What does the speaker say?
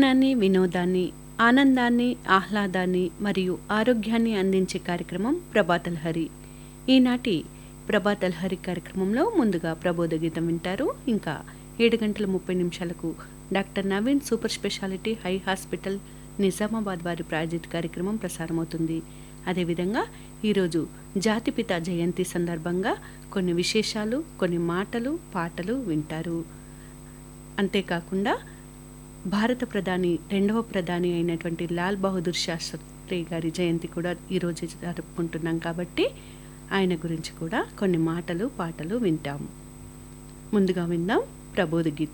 విజ్ఞానాన్ని వినోదాన్ని ఆనందాన్ని ఆహ్లాదాన్ని మరియు ఆరోగ్యాన్ని అందించే కార్యక్రమం ప్రభాతలహరి ఈనాటి ప్రభాతలహరి కార్యక్రమంలో ముందుగా ప్రబోధ గీతం వింటారు ఇంకా ఏడు గంటల ముప్పై నిమిషాలకు doctor Naveen super speciality eye hospital Nizamabad వారి ప్రాయోజిత కార్యక్రమం ప్రసారమవుతుంది అదేవిధంగా ఈరోజు జాతిపిత జయంతి సందర్భంగా కొన్ని విశేషాలు కొన్ని మాటలు పాటలు వింటారు అంతేకాకుండా భారత ప్రధాని రెండవ ప్రధాని అయినటువంటి లాల్ బహదూర్ శాస్త్రి గారి జయంతి కూడా ఈరోజు జరుపుకుంటున్నాం కాబట్టి ఆయన గురించి కూడా కొన్ని మాటలు పాటలు వింటాము ముందుగా విందాం ప్రబోధ గీతం